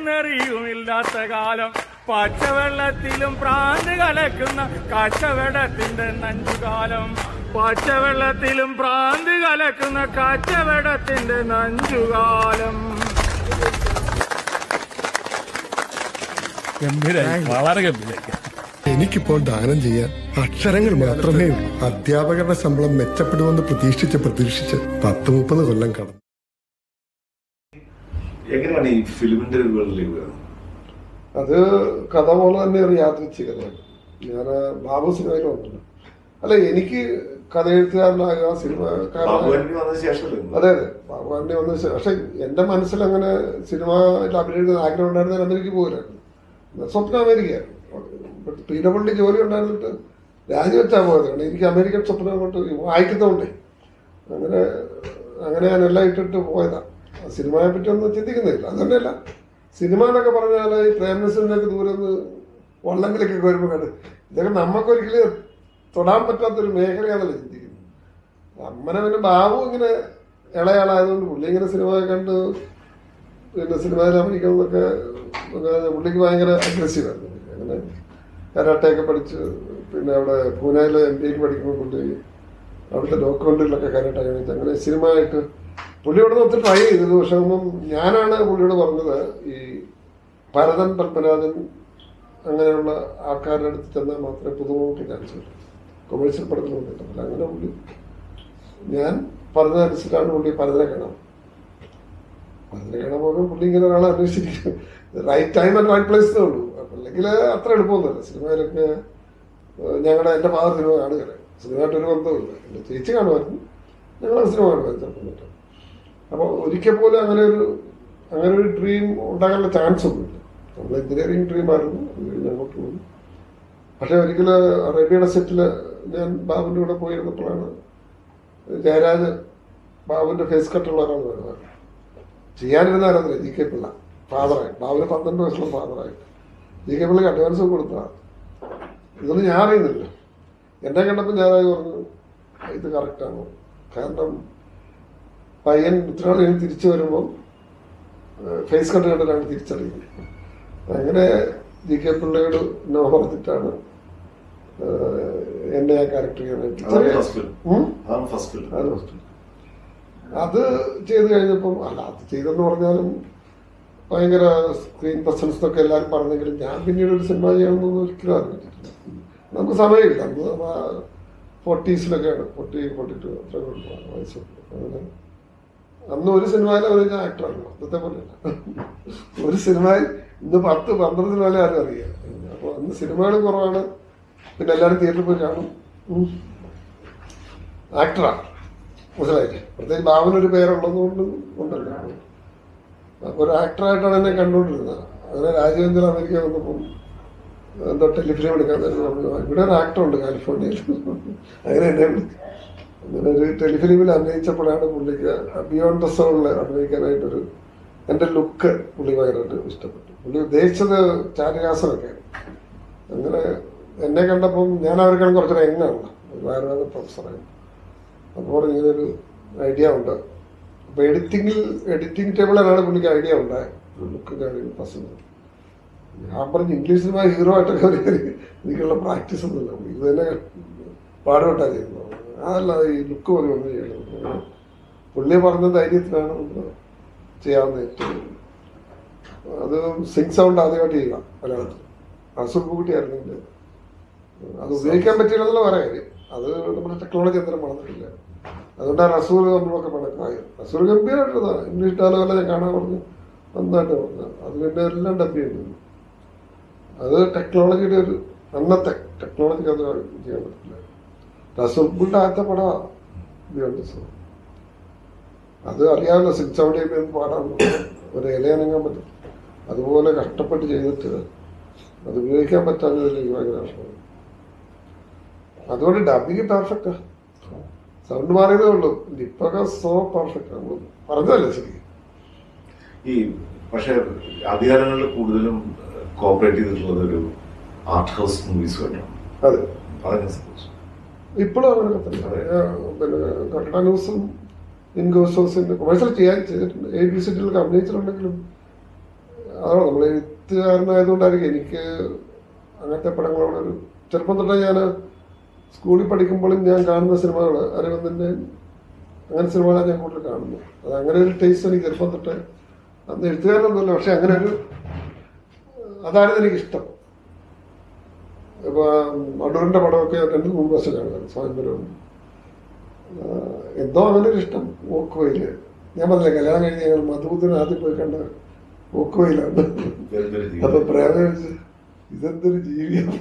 നെറിയുമില്ലാത്ത കാലം പച്ചവെള്ളത്തിലും പ്രാന്ത് കലക്കുന്ന കച്ചവടത്തിന്റെ നഞ്ചുകാലം പച്ചവെള്ളത്തിലും പ്രാന്ത് കലക്കുന്ന കച്ചവടത്തിന്റെ നഞ്ചുകാലം ഗംഭീരായി വളരെ ഗംഭീരായി എനിക്കിപ്പോൾ ദാനം ചെയ്യാൻ അക്ഷരങ്ങൾ മാത്രമേ ഉള്ളൂ അധ്യാപകരുടെ ശമ്പളം മെച്ചപ്പെടുമെന്ന് പ്രതീക്ഷിച്ച് പ്രതീക്ഷിച്ച് പത്ത് മുപ്പത് കൊല്ലം കടന്നു എങ്ങനെയാണ് ഈ ഫിലിം ഇന്റർവ്യൂകളിലേക്ക് വരുന്നത് അത് കഥ പോലെ തന്നെ ഒരു യാദൃച്ഛ കഥയാണ് ഞാൻ ബാബു സിനിമയിൽ വന്നില്ല അല്ല എനിക്ക് കഥ എഴുത്തുകാരനാകുക സിനിമക്കാരനാകുക ബാബുവിന് വന്ന ശേഷമല്ലേ ഇത്? അതെ അതെ ബാബുവാണ്ടി വന്ന ശേഷം പക്ഷെ എന്റെ മനസ്സിൽ അങ്ങനെ സിനിമയിൽ അഭിനയിക്കുന്ന ആഗ്രഹം ഉണ്ടായിരുന്ന അമേരിക്ക പോകില്ലായിരുന്നു സ്വപ്നം അമേരിക്കയായിരുന്നു പീഡപ്പള്ളി ജോലി ഉണ്ടായിരുന്നിട്ട് രാജിവെച്ചാ പോയത് കാരണം എനിക്ക് അമേരിക്കൻ സ്വപ്നം കൊണ്ട് വായിക്കുന്നതുകൊണ്ടേ അങ്ങനെ അങ്ങനെ ഞാൻ എല്ലാം ഇട്ടിട്ട് പോയതാ സിനിമയെ പറ്റി ഒന്നും ചിന്തിക്കുന്നില്ല അതന്നെയല്ല സിനിമ എന്നൊക്കെ പറഞ്ഞാൽ ഈ പ്രേംനസറിനൊക്കെ ദൂരെ നിന്ന് വള്ളങ്ങളിലേക്കൊക്കെ വരുമ്പോൾ കണ്ട് ഇതൊക്കെ നമുക്കൊരിക്കലും തൊടാൻ പറ്റാത്തൊരു മേഖലയാണല്ലോ ചിന്തിക്കുന്നത് അമ്മനെ പിന്നെ ബാബു ഇങ്ങനെ ഇളയാളായതുകൊണ്ട് പുള്ളി ഇങ്ങനെ സിനിമ കണ്ട് പിന്നെ സിനിമയിൽ അഭിനയിക്കുന്നതൊക്കെ ഒക്കെ പുള്ളിക്ക് ഭയങ്കര അഗ്രസീവായിരുന്നു അങ്ങനെ കരാട്ടയൊക്കെ പഠിച്ച് പിന്നെ അവിടെ പൂനെയിൽ എം ബി എക്ക് പഠിക്കുമ്പോൾ പുള്ളി അവിടുത്തെ ഡോക്യുമെന്ററിലൊക്കെ കരാട്ട കാണിച്ച് അങ്ങനെ സിനിമ ആയിട്ട് പുള്ളിയോട് ഒത്തിരി ട്രൈ ചെയ്തത് പക്ഷെ ഒന്നും ഞാനാണ് പുള്ളിയോട് പറഞ്ഞത് ഈ ഭരതൻ പത്മനാഥൻ അങ്ങനെയുള്ള ആൾക്കാരുടെ അടുത്ത് ചെന്നാൽ മാത്രമേ പുതുമുഖക്ക് ചാൻസ് കിട്ടൂ കൊമേഴ്ഷ്യൽ പടത്തിലൊന്നും കിട്ടത്തില്ല അങ്ങനെ പുള്ളി ഞാൻ പറഞ്ഞതനുസരിച്ചാണ് പുള്ളി ഭരതനെ കാണാം ഭരതനെ കാണാൻ പോകുമ്പോൾ പുള്ളി ഇങ്ങനെ ഒരാളെ അന്വേഷിച്ചിരിക്കും right time and right place ഉള്ളൂ അപ്പം അല്ലെങ്കിൽ അത്ര എളുപ്പമൊന്നുമല്ല സിനിമയിലൊക്കെ ഏഹ് ഞങ്ങളുടെ എൻ്റെ ഫാദർ സിനിമ കാണുകയാണ് സിനിമയായിട്ട് ഒരു ബന്ധമില്ല എൻ്റെ ചേച്ചി കാണുമായിരുന്നു ഞങ്ങൾ സിനിമ കാണുമായിരുന്നു ചെറുപ്പം തൊട്ട് അപ്പോൾ ഒരിക്കൽ പോലും അങ്ങനെ ഒരു അങ്ങനെ ഒരു ഡ്രീം ഉണ്ടാകാനുള്ള ചാൻസ് ഒന്നുമില്ല നമ്മൾ എഞ്ചിനീയറിംഗ് ഡ്രീം ആയിരുന്നു അത് കഴിഞ്ഞ് അങ്ങോട്ട് പോയി പക്ഷെ ഒരിക്കൽ റെഡിയുടെ സെറ്റിൽ ഞാൻ ബാബുവിൻ്റെ കൂടെ പോയിരുന്നപ്പോഴാണ് ജയരാജ് ബാബുവിൻ്റെ ഫേസ് കട്ടുള്ള ഒരാൾ വരുന്നത് ചെയ്യാനിരുന്ന ആരാധന ജി കെ പിള്ള ഫാദറായി ബാബുവിന് പന്ത്രണ്ട് വയസ്സുള്ള ഫാദറായിട്ട് ജി കെ പിള്ളക്ക് അഡ്വാൻസ് കൊടുത്തതാണ് ഇതൊന്നും ഞാൻ അറിയുന്നില്ല എന്നെ കണ്ടപ്പോൾ ഞാനായി പറഞ്ഞു ഇത് കറക്റ്റാണ് കാരണം പയ്യൻ ഉത്തരവാദി കഴിഞ്ഞ് തിരിച്ചു വരുമ്പോൾ ഫേസ് കട്ട് കണ്ടിട്ടാണ് തിരിച്ചറിയുന്നത് അങ്ങനെ ജി കെ പിള്ളയോട് നോ പറഞ്ഞിട്ടാണ് ഏഹ്, എന്നെ ആ ക്യാരക്ടർ ചെയ്യാനായിട്ട് അതാണ് ചെറിയ- ഫസ്റ്റ് ഫിലിം ഉം? അതാണ് ഫസ്റ്റ് ഫിലിം അത് first. അത് ചെയ്ത് കഴിഞ്ഞപ്പം അല്ല അത് ചെയ്തെന്ന് പറഞ്ഞാലും ഭയങ്കര സ്ക്രീൻ പ്രസൻസ് എന്നൊക്കെ എല്ലാവരും പറഞ്ഞെങ്കിലും ഞാൻ പിന്നീട് ഒരു സിനിമ ചെയ്യണമെന്നൊന്നും ഒരിക്കലും ആഗ്രഹിച്ചിട്ടില്ല നമുക്ക് സമയമില്ല അന്ന് ഫോർട്ടീസിലൊക്കെയാണ് ഫോർട്ടി ഫോർട്ടി ടു അത്ര വയസ്സുണ്ട് അങ്ങനെ അന്ന് ഒരു സിനിമയിൽ അഭിനയിച്ച ആക്ടറാണ് അന്നത്തെ പോലെയല്ല ഒരു സിനിമയിൽ ഇന്ന് പത്ത് പന്ത്രണ്ട് സിനിമയിലെ ആരും അറിയാം അപ്പോൾ അന്ന് സിനിമകൾ കുറവാണ് പിന്നെ എല്ലാവരും തിയേറ്ററിൽ പോയി കാണും ഉം. ആക്ടറാണ് മനസ്സിലായില്ലേ പ്രത്യേകിച്ച് ബാബുനൊരു പേരുള്ളതുകൊണ്ട് ഉണ്ടല്ലോ അപ്പൊ ഒരു ആക്ടറായിട്ടാണ് എന്നെ കണ്ടുകൊണ്ടിരുന്നത് അങ്ങനെ രാജേന്ദ്രൻ അമേരിക്ക വന്നപ്പം എന്തോ ടെലിഫിലിം എടുക്കാൻ തന്നെ പറഞ്ഞു ഇവിടെ ഒരു ആക്ടർ ഉണ്ട് കാലിഫോർണിയയിൽ അങ്ങനെ എന്നെ വിളിച്ചു അങ്ങനെ ഒരു ടെലിഫിലിമിൽ അഭിനയിച്ചപ്പോഴാണ് പുള്ളിക്ക് ബിയോണ്ട് ദ സോളിൽ അഭിനയിക്കാനായിട്ടൊരു എൻ്റെ ലുക്ക് പുള്ളി ഭയങ്കരമായിട്ട് ഇഷ്ടപ്പെട്ടു പുള്ളി ഉദ്ദേശിച്ചത് ചാരുഹാസനൊക്കെയാണ് അങ്ങനെ എന്നെ കണ്ടപ്പം ഞാൻ അവർക്കാണ് കുറച്ചൊരു എങ്ങാണ് ഒരു ആയുർവേദ പ്രൊഫസറാണ് അപ്പോൾ ഇങ്ങനെ ഒരു ഐഡിയ ഉണ്ട് അപ്പൊ എഡിറ്റിംഗിൽ എഡിറ്റിംഗ് ടേബിളിലാണ് പുള്ളിക്ക് ഐഡിയ ഉണ്ടായത് ലുക്ക് കാര്യം പസന്റ് ഞാൻ പറഞ്ഞു ഇംഗ്ലീഷ് സിനിമ ഹീറോ ആയിട്ടൊക്കെ ഒരു എനിക്കുള്ള പ്രാക്ടീസ് ഒന്നുമില്ല ഇത് തന്നെ പാടുപെട്ടാ ചെയ്യുന്നത് അതല്ല ഈ ലുക്ക് പോലെ ഒന്നും ചെയ്യണം പുള്ളി പറഞ്ഞ ധൈര്യത്തിലാണ് നമ്മൾ ചെയ്യാവുന്ന ഏറ്റവും അത് സിംഗ് സൗണ്ട് ആദ്യമായിട്ട് ചെയ്യുക മലയാളത്തിൽ അസുർ പൂക്കുട്ടിയായിരുന്നു ഇതിന്റെ അത് ഉപയോഗിക്കാൻ പറ്റിയില്ലെന്നുള്ള വേറെ കാര്യം അത് നമ്മുടെ ടെക്നോളജി അത്ര വളർന്നിട്ടില്ല അതുകൊണ്ടാണ് റസൂർ നമ്മളൊക്കെ പണക്കായി റസൂർ ഗംഭീരമായിട്ടതാണ് ഇംഗ്ലീഷ് ഡയലോഗെല്ലാം ഞാൻ കാണാൻ പറഞ്ഞു നന്നായിട്ട് പറഞ്ഞു അത് പിന്നെ എല്ലാം ഡബ് ചെയ്യുന്നു അത് ടെക്നോളജിയുടെ ഒരു അന്നത്തെ ടെക്നോളജിക്ക് അത് ചെയ്യാൻ പറ്റില്ല റസൂറിന്റെ ആദ്യത്തെ പടമാണ് ബിയോണ്ട് സോ അത് അറിയാമല്ലോ സിക്സ് സെവൻറ്റി എം പാടാൻ ഒരു ഇലയനങ്ങാൻ പറ്റും അതുപോലെ കഷ്ടപ്പെട്ട് ചെയ്തിട്ട് അത് ഉപയോഗിക്കാൻ പറ്റാത്തതിൽ എനിക്ക് ഭയങ്കര വിഷമം അതുകൊണ്ട് ഡബിങ് പെർഫെക്റ്റാ സൗണ്ട് മാറിയതേ ഉള്ളൂ ലിപ്പൊക്കെ സോ പെർഫെക്റ്റ് ആണ് പറഞ്ഞതല്ലേ ശരി ഈ പക്ഷെ ആദ്യകാലങ്ങളിൽ കൂടുതലും കോപ്പറേറ്റ് ചെയ്തിട്ടുള്ളത് ഒരു ആർട്ട് ഹൗസ് മൂവീസ് വേണം അതെ അതെന്നെ സംഭവിച്ചു ഇപ്പോഴും അങ്ങനെ തന്നെ ഏഹ് പിന്നെ കട്ട ന്യൂസും ഇൻഗോസ് ഹൗസിന്റെ കൊമേഴ്സ്യൽ ചെയ്യാൻ ചെയ്തിട്ടുണ്ട് എ ബി സിറ്റിലൊക്കെ അഭിനയിച്ചിട്ടുണ്ടെങ്കിലും അതാണ് നമ്മൾ എഴുത്തുകാരനായതുകൊണ്ടായിരിക്കും എനിക്ക് അങ്ങനത്തെ പടങ്ങളോടൊരു ചെറുപ്പം തൊട്ടേ ഞാൻ സ്കൂളിൽ പഠിക്കുമ്പോഴും ഞാൻ കാണുന്ന സിനിമകൾ അരവിന്ദൻ്റെ അങ്ങനെ സിനിമകളാണ് ഞാൻ കൂടുതൽ കാണുന്നത് അത് അങ്ങനെ ഒരു ടേസ്റ്റ് എനിക്ക് ചെറുപ്പം തൊട്ടേ അന്ന് എഴുത്തുകാരനൊന്നുമല്ല പക്ഷെ അങ്ങനെ ഒരു അതായിരുന്നു എനിക്കിഷ്ടം ഇപ്പൊ അടൂരിന്റെ പടമൊക്കെ രണ്ട് മൂന്ന് വർഷം കാണുന്നത് സ്വാതന്ത്ര്യവും ആഹ് എന്തോ അങ്ങനെ ഒരു ഇഷ്ടം ഓക്കുവയില് ഞാൻ പറഞ്ഞില്ല കല്യാണം കഴിഞ്ഞ് ഞങ്ങൾ മധുബുദ്ധിന് ആദ്യം പോയി കണ്ട ഓക്കുവയിലാണ് ഇതെന്തൊരു ജീവിതം. അപ്പൊ പ്രേമ ചോദിച്ചു ഇതെന്തൊരു ജീവിയാണ്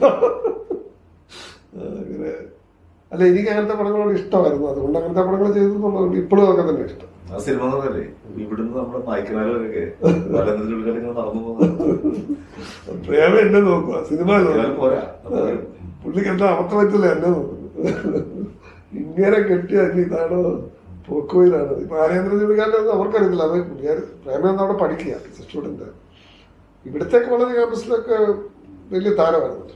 അങ്ങനെ അല്ല എനിക്ക് അങ്ങനത്തെ പടങ്ങളോട് ഇഷ്ടമായിരുന്നു അതുകൊണ്ട് അങ്ങനത്തെ പടങ്ങൾ ചെയ്തെന്നുള്ളതുകൊണ്ട് ഇപ്പോഴും ഒക്കെ തന്നെ ഇഷ്ടം ആ സിനിമ എന്ന് പറഞ്ഞാലേ ഇവിടുന്ന് നമ്മുടെ നായ്ക്കനാലൊക്കെ മലനിരകളിൽ ഇങ്ങനെ നടന്നു പോകുന്നത് പ്രേമ എന്നെ നോക്കുക സിനിമ ഞാൻ പോരാ നമുക്ക് പുള്ളിക്ക് എന്താ അബദ്ധം പറ്റില്ല എന്നെ നോക്കുന്നത് ഇങ്ങനെ കെട്ടിയ ഇതാണോ പോക്കോയിലാണ് ഇപ്പൊ ആരേന്ദ്ര ജീവിക്കാരൊന്നും അവർക്കറിയത്തില്ല അത് പുള്ളിയാർ പ്രേമ എന്ന് അവിടെ പഠിക്കുക സ്റ്റുഡന്റ് ഇവിടുത്തെ കോളേജ് ക്യാമ്പസിലൊക്കെ വലിയ താരമായിരുന്നു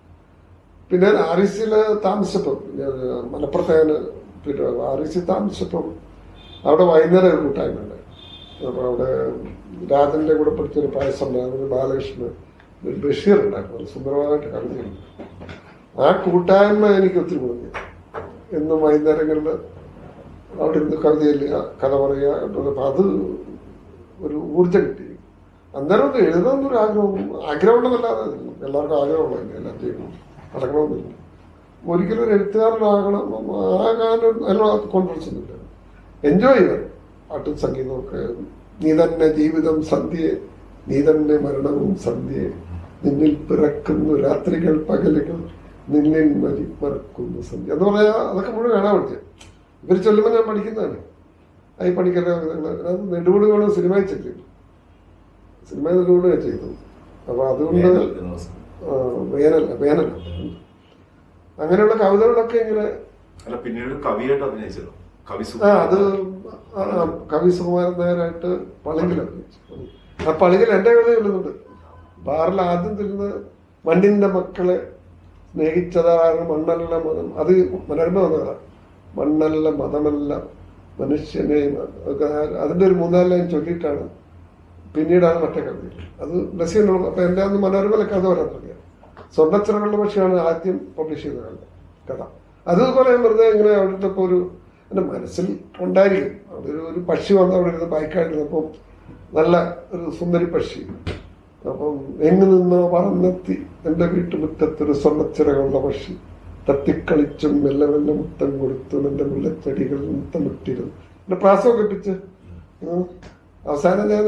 പിന്നെ ആർ ഇ സിയിൽ താമസിച്ചപ്പം ഞാൻ മലപ്പുറത്ത് ഞാൻ പിന്നെ ആർ ഇ സി താമസിച്ചപ്പം അവിടെ വൈകുന്നേരം ഒരു കൂട്ടായ്മ ഉണ്ടായിരുന്നു അപ്പോൾ അവിടെ രാജന്റെ കൂടെ പഠിച്ചൊരു പായസം ഉണ്ടായിരുന്നു ബാലകൃഷ്ണൻ ഒരു ബഷീർ ഉണ്ടായിരുന്നു അത് സുന്ദരമായിട്ട് കവിതയുണ്ട് ആ കൂട്ടായ്മ എനിക്ക് ഒത്തിരി മുടങ്ങി എന്നും വൈകുന്നേരങ്ങളിൽ അവിടെ ഇരുന്ന് കവിത ചൊല്ലുക കഥ പറയുക അപ്പം അത് ഒരു ഊർജം കിട്ടി അന്നേരം ഒന്ന് എഴുതാമെന്നൊരു ആഗ്രഹം ആഗ്രഹം ഉണ്ടെന്നല്ലാതെ എല്ലാവർക്കും ആഗ്രഹമുള്ളതല്ലേ എല്ലാം ചെയ്യണം നടക്കണമെന്നില്ല ഒരിക്കലും ഒരു എഴുത്തുകാരനാകണം ആകാനും അതിനുള്ള കോൺഫിഡൻസ് ഒന്നുമില്ല എൻജോയ് ചെയ്യണം പാട്ടും സംഗീതവും ഒക്കെ നീ തന്നെ ജീവിതം സന്ധ്യയെ നീ തന്നെ മരണവും സന്ധ്യയെ നിന്നിൽ പിറക്കുന്നു രാത്രികൾ പകലുകൾ നിന്നിൽ മരി മറക്കുന്നു സന്ധ്യ എന്ന് പറയാ അതൊക്കെ മുഴുവൻ കാണാൻ പഠിച്ചത് ഇവർ ചൊല്ലുമ്പോൾ ഞാൻ പഠിക്കുന്നതാണ് ഈ പഠിക്കുന്ന അത് നെടുപടികളും സിനിമയിൽ ചെല്ലും സിനിമ നെടുപടി ചെയ്തു അപ്പൊ അതുകൊണ്ട് വേനൽ എന്ന ദിവസം. ആ, വേനല്ല വേനല്ല അങ്ങനെയുള്ള കവിതകളൊക്കെ ഇങ്ങനെ അല്ല പിന്നീട് കവിയായിട്ട് അഭിനയിച്ചല്ലോ കവി ആ അത് ആ, ആ, കവി സുകുമാരൻ നായരായിട്ട് പളങ്കിൽ അഭിനയിച്ചു ആ പളങ്കിൽ എന്റെ കവിത ചൊല്ലുന്നുണ്ട് ബാറിൽ ആദ്യം തരുന്ന മണ്ണിന്റെ മക്കളെ സ്നേഹിച്ചതാണ് മണ്ണല്ല മതം അത് മനോരമ വന്നതാണ് മണ്ണല്ല മതമല്ല മനുഷ്യനെ മ- ഒക്കെ അതിന്റെ ഒരു മൂന്നാല് ലൈൻ ചൊല്ലിയിട്ടാണ് പിന്നീടാണ് മറ്റേ കവിത അത് നസീറിനോട് അപ്പൊ എന്റെ അന്ന് മനോരമയിലെ കഥ വരാൻ തുടങ്ങിയ സ്വർണ്ണച്ചിറകളുടെ പക്ഷിയാണ് ആദ്യം പബ്ലിഷ് ചെയ്ത കഥ കഥ അതുപോലെ ഞാൻ വെറുതെ ഇങ്ങനെ അവിടുത്തെ ഇപ്പൊ ഒരു എന്റെ മനസ്സിൽ ഉണ്ടായിരിക്കും അവിടെ ഒരു- ഒരു പക്ഷി വന്ന് അവിടെ ഇരുന്ന് ബൈക്കായിട്ടിരുന്നപ്പം നല്ല ഒരു സുന്ദരി പക്ഷി അപ്പം എങ്ങു നിന്നോ പറന്നെത്തി എന്റെ വീട്ടുമുറ്റത്തൊരു സ്വർണ്ണച്ചിറകളുള്ള പക്ഷി തത്തിക്കളിച്ചും മെല്ലെ മെല്ലെ മുത്തം കൊടുത്തു എന്റെ മുല്ലച്ചെടികളിൽ മുത്തമിട്ടിരുന്നു എന്റെ പ്രാസമൊക്കെ ഇട്ടിച്ച് ഉം. അവസാനം ഞാൻ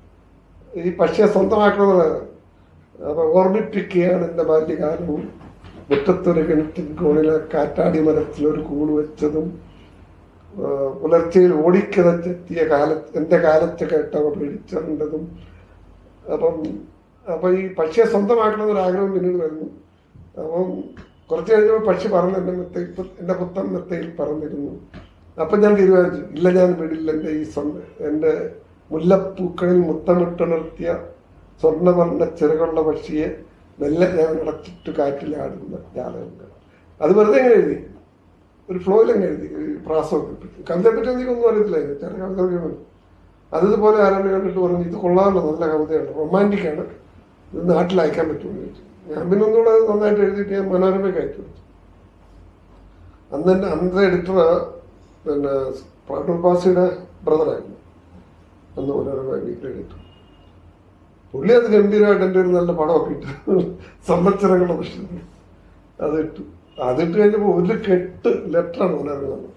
ഈ പക്ഷിയെ സ്വന്തമാക്കണമെന്നുള്ളത് അപ്പൊ ഓർമ്മിപ്പിക്കുകയാണ് എന്റെ ബാല്യകാലവും മുറ്റത്തൊരു കിണറ്റിൻ കോണിലെ കാറ്റാടി മരത്തിൽ ഒരു കൂട് വെച്ചതും ആ, പുലർച്ചയിൽ ഓടിക്കിതച്ചെത്തിയ കാലത്ത് എന്റെ കാലത്ത് കേട്ടവ പിടിച്ചിറണ്ടതും അപ്പം അപ്പൊ ഈ പക്ഷിയെ സ്വന്തമാക്കണമെന്ന് ഒരു ആഗ്രഹം പിന്നീട് വരുന്നു അപ്പം കുറച്ച് കഴിഞ്ഞപ്പോൾ പക്ഷി പറന്ന് എന്റെ മെത്തയിൽ എന്റെ പുത്തൻ മെത്തയിൽ പറന്നിരുന്നു അപ്പൊ ഞാൻ തീരുമാനിച്ചു ഇല്ല ഞാൻ വിടില്ല എന്റെ ഈ സ്വന്തം എന്റെ മുല്ലപ്പൂക്കളിൽ മുത്തമിട്ടുണർത്തിയ സ്വർണ്ണവർണ്ണ ചിറകുള്ള പക്ഷിയെ മെല്ലെ ഞാൻ അടച്ചിട്ട് കാറ്റിലാടുന്ന ജാതകങ്ങൾ അത് വെറുതെ എങ്ങനെ എഴുതി ഒരു ഫ്ലോയിൽ അങ്ങ് എഴുതി ഈ പ്രാസമൊക്കെ ഇട്ടിട്ട്. കവിതയെ പറ്റി എനിക്കൊന്നും അറിയത്തില്ലായിരുന്നു ചില കവിതകൾ അതുപോലെ ആരാണ്ട് കണ്ടിട്ട് പറഞ്ഞു ഇത് കൊള്ളാമല്ലോ നല്ല കവിതയാണ് റൊമാൻറ്റിക് ആണ് ഇത് നാട്ടിൽ അയക്കാൻ പറ്റുമെന്ന് ചോദിച്ചു ഞാൻ പിന്നെ ഒന്നുകൂടെ അത് നന്നായിട്ട് എഴുതിയിട്ട് ഞാൻ മനോരമയ്ക്ക് അയച്ചു കൊടുത്തു അന്ന് തന്നെ അന്നത്തെ എഡിറ്റർ പിന്നെ പാട്ടൂർ പാസിയുടെ ബ്രദറായിരുന്നു അന്ന് മനോരമ വീക്കിലി എഡിറ്റർ പുള്ളി അത് ഗംഭീരമായിട്ട് എൻ്റെ ഒരു നല്ല പടമൊക്കെ ഇട്ടു സമ്പച്ചരങ്ങളുടെ പ്രശ്നം അതിട്ടു അതിട്ട് കഴിഞ്ഞപ്പോൾ ഒരു കെട്ട് ലെറ്ററാണ് മനോരമ തന്നത്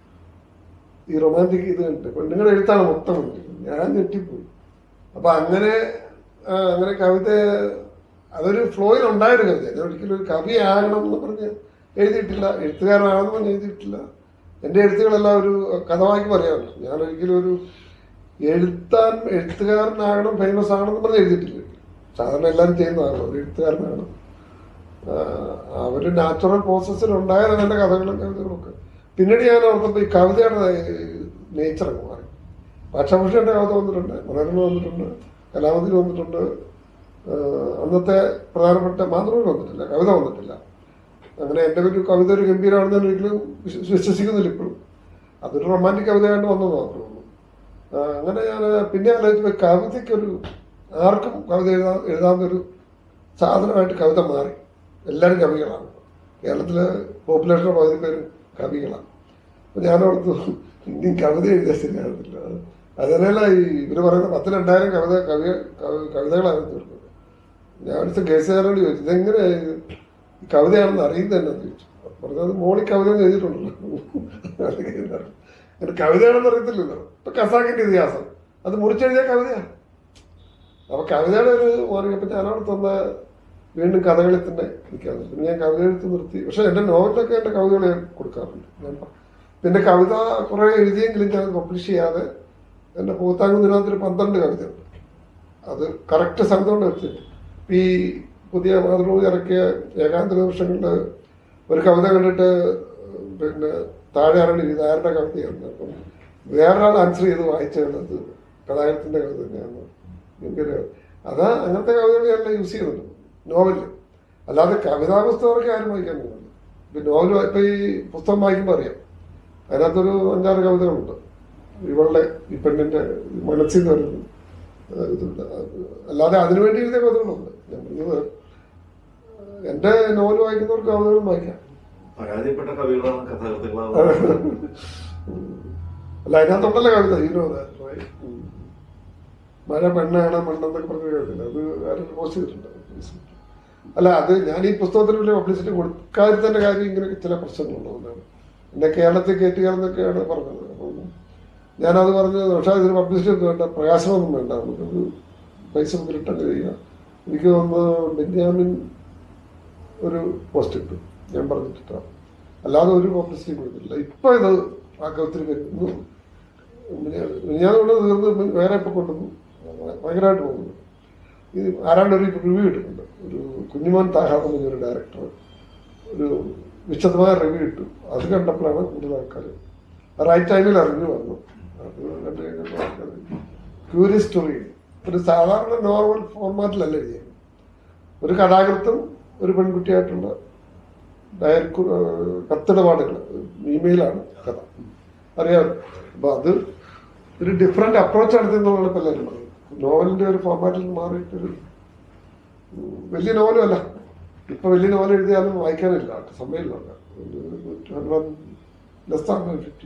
ഈ റൊമാൻറ്റിക് ഇത് കണ്ടിട്ട് പെണ്ണുങ്ങളുടെ എഴുത്താണ് മൊത്തം ഉണ്ട്. ഞാൻ ഞെട്ടിപ്പോയി അപ്പൊ അങ്ങനെ ആ, അങ്ങനെ കവിത അതൊരു ഫ്ലോയിൽ ഉണ്ടായൊരു കവിത ഞാൻ ഒരിക്കലും ഒരു കവി ആകണം എന്ന് പറഞ്ഞ് എഴുതിയിട്ടില്ല എഴുത്തുകാരനാണെന്ന് പറഞ്ഞ് എഴുതിയിട്ടില്ല എൻ്റെ എഴുത്തുകളെല്ലാം ഒരു കഥവാക്കി പറയാമല്ലോ ഞാൻ ഒരിക്കലും ഒരു എഴുത്താൻ എഴുത്തുകാരനാകണം ഫേമസ് ആകണമെന്ന് പറഞ്ഞ് എഴുതിയിട്ടില്ല സാധാരണ എല്ലാവരും ചെയ്യുന്നതാണല്ലോ ഒരു എഴുത്തുകാരനാകണം ആ ഒരു നാച്ചുറൽ പ്രോസസ്സിൽ ഉണ്ടായതാണ് എൻ്റെ കഥകളും കവിതകളും ഒക്കെ പിന്നീട് ഞാൻ ഓർത്തപ്പോൾ ഈ കവിതയുടെ നേച്ചർ അങ്ങ് മാറി ഭാഷാഭൂഷണന്റെ കവിത വന്നിട്ടുണ്ട് മനോരമ വന്നിട്ടുണ്ട് കലാമതിൽ വന്നിട്ടുണ്ട് ആ, അന്നത്തെ പ്രധാനപ്പെട്ട മാതൃഭൂമി വന്നിട്ടില്ല കവിത വന്നിട്ടില്ല അങ്ങനെ എൻ്റെ ഒരു കവിത ഒരു ഗംഭീരമാണെന്ന് ഞാൻ ഒരിക്കലും വിശ്വ- വിശ്വസിക്കുന്നില്ല ഇപ്പോഴും അതൊരു റൊമാൻറ്റിക് കവിതയായിട്ട് വന്നത് മാത്രമേ ഉള്ളൂ ആ, അങ്ങനെ ഞാൻ പിന്നെ ആലോചിച്ചപ്പോൾ കവിതയ്ക്കൊരു ആർക്കും കവിത എഴുതാൻ എഴുതാവുന്നൊരു സാധനമായിട്ട് കവിത മാറി എല്ലാവരും കവികളാണ് കേരളത്തിലെ പോപ്പുലേഷൻ്റെ പകുതി പേരും കവികളാണ് അപ്പം ഞാനോർത്തു ഇനി കവിത എഴുതിയാൽ ശരിയാകത്തില്ല അതിനല്ല ഈ ഇവർ പറയുന്ന പത്ത് രണ്ടായിരം കവിത കവി കവി- കവിതകളാണ് തീർക്കുന്നത് ഞാൻ അടുത്ത കേസുകാരോട് ചോദിച്ചു ഇതെങ്ങനെ ഈ കവിതയാണെന്ന് അറിയുന്നത് തന്നെ ചോദിച്ചു പറഞ്ഞത് മോളിൽ കവിത എന്ന് എഴുതിയിട്ടുണ്ടല്ലോ അങ്ങനെ കവിതയാണെന്ന് അറിയത്തില്ലല്ലോ ഇപ്പൊ ഖസാക്കിന്റെ ഇതിഹാസം അത് മുറിച്ചെഴുതിയ കവിതയാണ് അപ്പൊ കവിതയുടെ ഒരു മാറിയപ്പോ ഞാനവിടെ തന്ന വീണ്ടും കഥകളിൽ തന്നെ നിൽക്കാൻ പിന്നെ ഞാൻ കവിത എഴുത്ത് നിർത്തി പക്ഷെ എന്റെ നോവലിലൊക്കെ എന്റെ കവിതകൾ ഞാൻ കൊടുക്കാറുണ്ട് ഞാൻ പ- പിന്നെ കവിത കുറെ എഴുതിയെങ്കിലും ഞാൻ പബ്ലിഷ് ചെയ്യാതെ എന്റെ പൂത്താങ്കും ദിനത്തിൽ പന്ത്രണ്ട് കവിതയുണ്ട് അത് കറക്റ്റ് സ്ഥലത്തോണ്ട് വെച്ചിട്ട് ഈ പുതിയ മാതൃഭൂമി ഇറക്കിയ ഏകാന്ത നിമിഷങ്ങളിൽ ഒരു കവിത കണ്ടിട്ട് പിന്നെ താഴെ ഇറങ്ങി ഇത് ആരുടെ കവിതയാണ് അപ്പം വേറൊരാൾ ആൻസർ ചെയ്ത് വായിച്ചത് കഥാകൃത്തിന്റെ കവിത തന്നെയാണ് എനിക്കൊരു അതാ അങ്ങനത്തെ കവിതകൾ ഞാൻ യൂസ് ചെയ്യുന്നുണ്ട് നോവലിൽ അല്ലാതെ കവിതാ പുസ്തകമൊക്കെ ആരും വായിക്കാൻ പോകുന്നില്ല ഇപ്പൊ നോവൽ ഇപ്പൊ ഈ പുസ്തകം വായിക്കുമ്പോൾ അറിയാം അതിനകത്തൊരു അഞ്ചാറ് കവിതകളുണ്ട് ഇവളുടെ ഈ പെണ്ണിന്റെ മനസ്സിൽ നിന്ന് വരുന്നത് ഏഹ് ഇതുണ്ട് അല്ലാതെ അതിനുവേണ്ടി എഴുതിയ കവിതകളുണ്ട് ഞാൻ പറഞ്ഞത് എന്റെ നോവൽ വായിക്കുന്നവർക്ക് കവിതകളും വായിക്കാം പരാജയപ്പെട്ട കവികളാണ് കഥാകൃത്തുകളാണ് അല്ല അതിനകത്തുണ്ടല്ലോ കവിത ഈ നോവൽ മഴ പെണ്ണാണ് മണ്ണെന്നൊക്കെ പറഞ്ഞ കവിതയില്ല അത് ആരും പോസ്റ്റ് ചെയ്തിട്ടുണ്ട് അല്ല അത് ഞാൻ ഈ പുസ്തകത്തിന് വലിയ പബ്ലിസിറ്റി കൊടുക്കാതിരുന്നതിന്റെ കാര്യം ഇങ്ങനെ ചില പ്രശ്നങ്ങളുള്ളതുകൊണ്ടാണ് എന്നെ കേരളത്തിൽ കയറ്റുകയെന്നൊക്കെയാണ് പറഞ്ഞത് അപ്പം ഞാനത് പറഞ്ഞത് പക്ഷേ ഇതിന് പബ്ലിസിറ്റി ഒന്നും വേണ്ട പ്രകാശനമൊന്നും വേണ്ട നമുക്കത് പൈസ നമുക്ക് റിട്ടേൺ ചെയ്യാം എനിക്ക് തോന്നുന്നു ബെന്യാമിൻ ഒരു പോസ്റ്റ് ഇട്ടു ഞാൻ പറഞ്ഞിട്ടാണ് അല്ലാതെ ഒരു പബ്ലിസിറ്റി കൊടുത്തില്ല ഇപ്പൊ ഇത് ആക്കെ ഒത്തിരി പേര് ഇന്ന് ഞാൻ ഇവിടെ തീർന്ന് വേറെ ഇപ്പൊ കൊണ്ടുവന്നു ഭയങ്കരമായിട്ട് പോകുന്നു ഇത് ആരാണ്ട് ഒരു റിവ്യൂ ഇട്ടിട്ടുണ്ട് ഒരു കുഞ്ഞുമോൻ താഹാദ് എന്ന് പറഞ്ഞൊരു ഡയറക്ടർ ഒരു വിശദമായ റിവ്യൂ ഇട്ടു അത് കണ്ടപ്പോഴാണ് കൂടുതൽ ആൾക്കാർ റൈറ്റ് ടൈമിൽ റിവ്യൂ വന്നു അത് കണ്ടു കഴിഞ്ഞപ്പോൾ ആൾക്കാർ ക്യൂരിയസ് സ്റ്റോറി ഒരു സാധാരണ നോർമൽ ഫോർമാറ്റിലല്ല എഴുതിയത് ഒരു കഥാകൃത്തും ഒരു പെൺകുട്ടിയായിട്ടുള്ള ഡയർ കത്തിടപാടുകൾ ഇമെയിലാണ് കഥ അറിയാം അപ്പൊ അത് ഒരു ഡിഫറെന്റ് അപ്രോച്ച് നടത്തുന്നതാണ് ഇപ്പൊ എല്ലാവരും പറയുന്നത് നോവലിന്റെ ഒരു ഫോർമാറ്റിൽ മാറിയിട്ടൊരു ഉം, വലിയ നോവലും അല്ല ഇപ്പൊ വലിയ നോവൽ എഴുതിയാലും വായിക്കാനില്ല സമയമില്ല ലെസ് താൻ ഫിഫ്റ്റി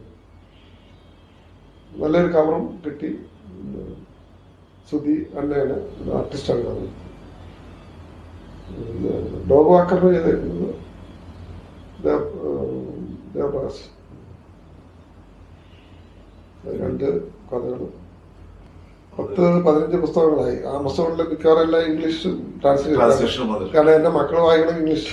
നല്ലൊരു കവറും കിട്ടി ഉം, സുധി അന്നയാണ് ആർട്ടിസ്റ്റാണ് അത് ഡോഗ് വാക്കറിന് ചെയ്തിരുന്നത് ദേവ്- ഉം, ദേവപ്രകാശ് രണ്ട് കഥകളും പത്ത് പതിനഞ്ച് പുസ്തകങ്ങളായി ആമസോണിൽ മിക്കവാറും എല്ലാം ഇംഗ്ലീഷ് ട്രാൻസ്ലേറ്റ് Translation വന്നിട്ടുണ്ട്. കാരണം എന്റെ മക്കൾ വായിക്കണം ഇംഗ്ലീഷ്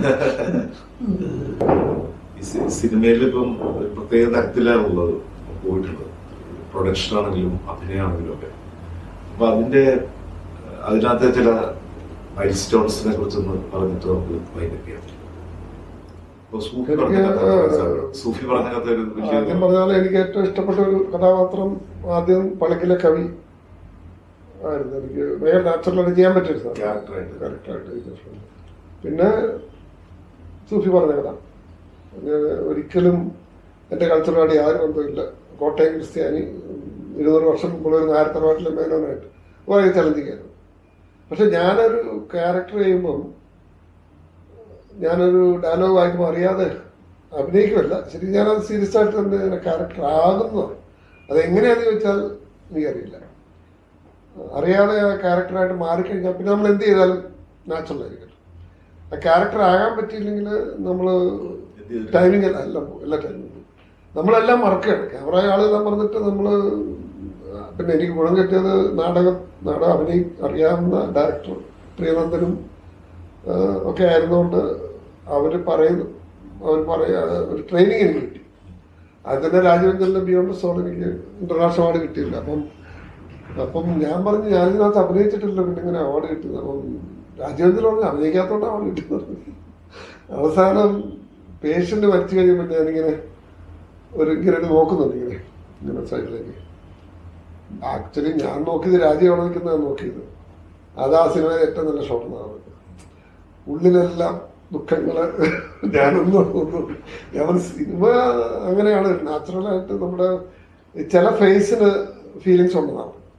ഈ സി- സിനിമയിൽ ഇപ്പം ഒരു പ്രത്യേക തരത്തിലാണുള്ളത് പോയിട്ടുള്ളത് പ്രൊഡക്ഷൻ ആണെങ്കിലും അഭിനയമാണെങ്കിലും ഒക്കെ അപ്പൊ അതിന്റെ അതിനകത്തെ ചില മൈൽ സ്റ്റോൺസിനെ കുറിച്ചൊന്ന് പറഞ്ഞിട്ട് നമുക്ക് വൈൻഡപ്പ് ചെയ്യാം ഇപ്പൊ സൂഫി പറഞ്ഞ കഥ for example. സൂഫി പറഞ്ഞ കഥ ഒരു ആദ്യം വലിയ പറഞ്ഞാൽ എനിക്ക് ഏറ്റവും ഇഷ്ടപ്പെട്ട ഒരു കഥാപാത്രം ആദ്യം പളക്കിലെ കവി ആയിരുന്നു എനിക്ക് വേറെ നാച്ചുറലായിട്ട് ചെയ്യാൻ പറ്റിയൊരു സാധനം. ക്യാരക്ടറായിട്ട് കറക്റ്റായിട്ട് ചെയ്തിട്ടുണ്ട്. പിന്നെ സൂഫി പറഞ്ഞ കഥ ഞാൻ ഒരിക്കലും എൻ്റെ കൾച്ചറുമായിട്ട് യാതൊരു ബന്ധമില്ല കോട്ടയം ക്രിസ്ത്യാനി ഇരുന്നൂറ് വർഷം മുമ്പുള്ള ഒരു നായരത്തറവാട്ടിലെ മേനോനായിട്ട് വളരെ ചലഞ്ചിങ്ങായിരുന്നു പക്ഷെ ഞാനൊരു ക്യാരക്ടർ ചെയ്യുമ്പം ഞാനൊരു ഡയലോഗ് വായിക്കുമ്പോൾ അറിയാതെ അഭിനയിക്കുമല്ല ശരി ഞാനത് സീരിയസ് ആയിട്ട് തന്നെ ക്യാരക്ടർ ആകുന്നതാണ് അതെങ്ങനെയാന്ന് ചോദിച്ചാൽ എനിക്കറിയില്ല അറിയാതെ ആ ക്യാരക്ടറായിട്ട് മാറിക്കഴിഞ്ഞാൽ പിന്നെ നമ്മൾ എന്ത് ചെയ്താലും നാച്ചുറൽ ആയിരിക്കും ആ ക്യാരക്ടർ ആകാൻ പറ്റിയില്ലെങ്കിൽ നമ്മൾ ടൈമിംഗ് എല്ലാം പോകും എല്ലാ ടൈമിംഗ് പോകും നമ്മളെല്ലാം മറക്കുകയാണ് ക്യാമറ ആളെല്ലാം മറന്നിട്ട് നമ്മൾ പിന്നെ എനിക്ക് ഗുണം കിട്ടിയത് നാടകം നാടകം അഭിനയി അറിയാവുന്ന ഡയറക്ടർ പ്രിയനന്ദനും ആ, ഒക്കെ ആയിരുന്നുകൊണ്ട് അവർ പറയുന്നു അവർ പറയാ ഒരു ട്രെയിനിങ് എനിക്ക് കിട്ടി അത് തന്നെ രാജവഞ്ചലിന്റെ ബിയോണ്ട് സോൾ എനിക്ക് ഇന്റർനാഷണൽ അവാർഡ് കിട്ടിയില്ല അപ്പം അപ്പം ഞാൻ പറഞ്ഞു ഞാനിതിനകത്ത് അഭിനയിച്ചിട്ടില്ല പിന്നെ ഇങ്ങനെ അവാർഡ് കിട്ടുന്നത് അപ്പം രാജവഞ്ചൽ പറഞ്ഞു അഭിനയിക്കാത്തോണ്ട് അവാർഡ് കിട്ടുന്നത് അവസാനം പേഷ്യന്റ് മരിച്ചു കഴിയുമ്പോൾ ഞാനിങ്ങനെ ഒരു ഇങ്ങനെ ഒരു നോക്കുന്നുണ്ട് ഇങ്ങനെ ഇങ്ങനെ സൈഡിലേക്ക് ആക്ച്വലി ഞാൻ നോക്കിയത് രാജീവ് അവിടെ നിൽക്കുന്നതാണ് നോക്കിയത് അത് ആ സിനിമയിലെ ഏറ്റവും നല്ല ഷോട്ട് എന്നാണ് ഉള്ളിലെല്ലാം ദുഃഖങ്ങള് ഞാനൊന്നും ഒന്നും ഞാൻ സിനിമ അങ്ങനെയാണ് നാച്ചുറലായിട്ട് നമ്മുടെ ചില ഫേസിന് ഫീലിങ്സ് ഉള്ളതാണ്